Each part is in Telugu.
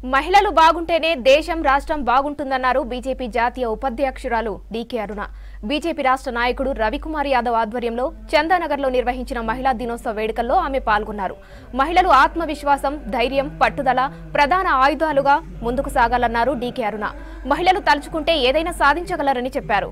మహిళలు బాగుంటేనే దేశం రాష్ట్రం బాగుంటుందన్నారు బీజేపీ జాతీయ ఉపాధ్యక్షురాలు డీకే అరుణ బీజేపీ రాష్ట్ర నాయకుడు రవికుమార్ యాదవ్ ఆధ్వర్యంలో చందానగర్లో నిర్వహించిన మహిళా దినోత్సవ వేడుకల్లో ఆమె పాల్గొన్నారు మహిళలు ఆత్మవిశ్వాసం ధైర్యం పట్టుదల ప్రధాన ఆయుధాలుగా ముందుకు సాగాలన్నారు డీకే అరుణ మహిళలు తలుచుకుంటే ఏదైనా సాధించగలరని చెప్పారు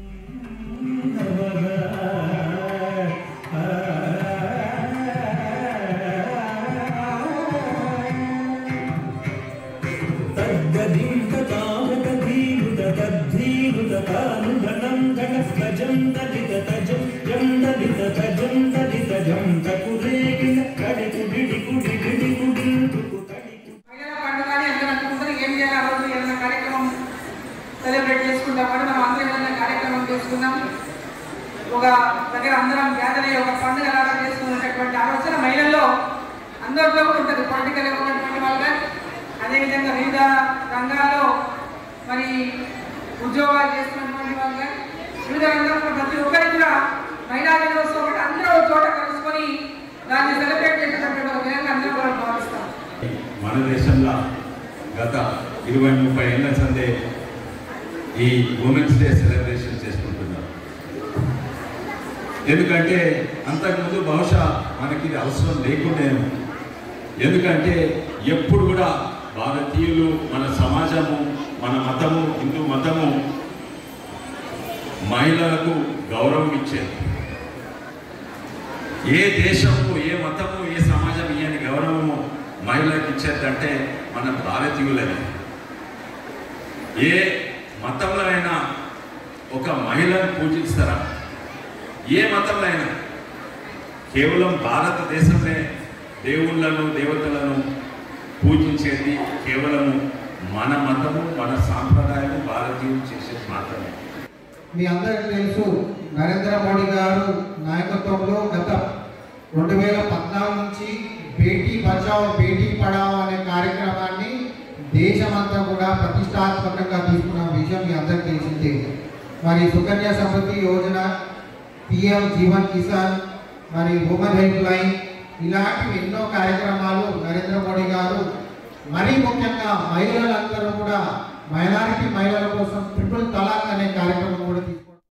తద్ధీరుతతానుగణం ఘనస్వజం దలితజం యం దలితజం దలితజం తకురేగిన కడికు డిడికు డిడికు డింటుకు తడికు మహిళల పండుగ అని అందరూ అనుకుంటారు ఏం చేయాలి ఆ రోజు ఏదైనా కార్యక్రమం సెలబ్రేట్ చేసుకుంటాం అని మనం అందరం ఏదైనా కార్యక్రమం చేసుకున్నాం ఒక దగ్గర అందరం గ్యాదర్ అయ్యి ఒక పండుగ లాగా చేసుకున్నటువంటి ఆలోచన మహిళల్లో అందరిలో కూడా ఉంటుంది పొలిటికల్ ఉన్నటువంటి వాళ్ళు కానీ అదేవిధంగా వివిధ రంగాల్లో మరి ఉద్యోగాలు చేస్తున్నటువంటి వాళ్ళు కానీ వివిధ రంగాల్లో ప్రతి ఒక్కరికి కూడా మహిళా దినోత్సవం అంటే అందరూ ఒక చోట కలుసుకొని దాన్ని సెలబ్రేట్ చేసేటటువంటి ఒక విధంగా అందరూ కూడా భావిస్తాం మన దేశంలో గత ఇరవై ముప్పై ఏళ్ళ సందే ఈ ఉమెన్స్ డే సెలబ్రేషన్ చేసుకుంటున్నాం ఎందుకంటే అంతకుముందు బహుశా మనకి ఇది అవసరం లేకుండేమో ఎందుకంటే ఎప్పుడు కూడా భారతీయులు మన సమాజము మన మతము హిందూ మతము మహిళలకు గౌరవం ఇచ్చేది ఏ దేశము ఏ మతము ఏ సమాజం ఇయని గౌరవము మహిళలకు ఇచ్చేదంటే మన భారతీయులనే ఏ మతంలో అయినా ఒక మహిళను పూజిస్తారా ఏ మతంలో అయినా కేవలం భారతదేశమే దేవుళ్ళను దేవతలను పూజించేది కేవలము మన మతము మన సాంప్రదాయాలు భారతీయులు చేసేది మాత్రమే మీ అందరికీ తెలుసు నరేంద్ర మోడీ గారు నాయకత్వంలో గత రెండు వేల పద్నాలుగు నుంచి బేటీ బచావ్ బేటీ పడావ్ అనే కార్యక్రమాన్ని దేశమంతా కూడా ప్రతిష్టాత్మకంగా తీసుకున్న విషయం మీ అందరికీ తెలిసిందే మరి సుకన్య సమృద్ధి యోజన పిఎం జీవన్ కిసాన్ మరి ఉమెన్ హెల్ప్ లైన్ ఇలాంటివి ఎన్నో కార్యక్రమాలు నరేంద్ర మోడీ గారు మరీ ముఖ్యంగా మహిళలందరూ కూడా మైనారిటీ మహిళల కోసం ట్రిపుల్ తలాక్ అనే కార్యక్రమం కూడా తీసుకు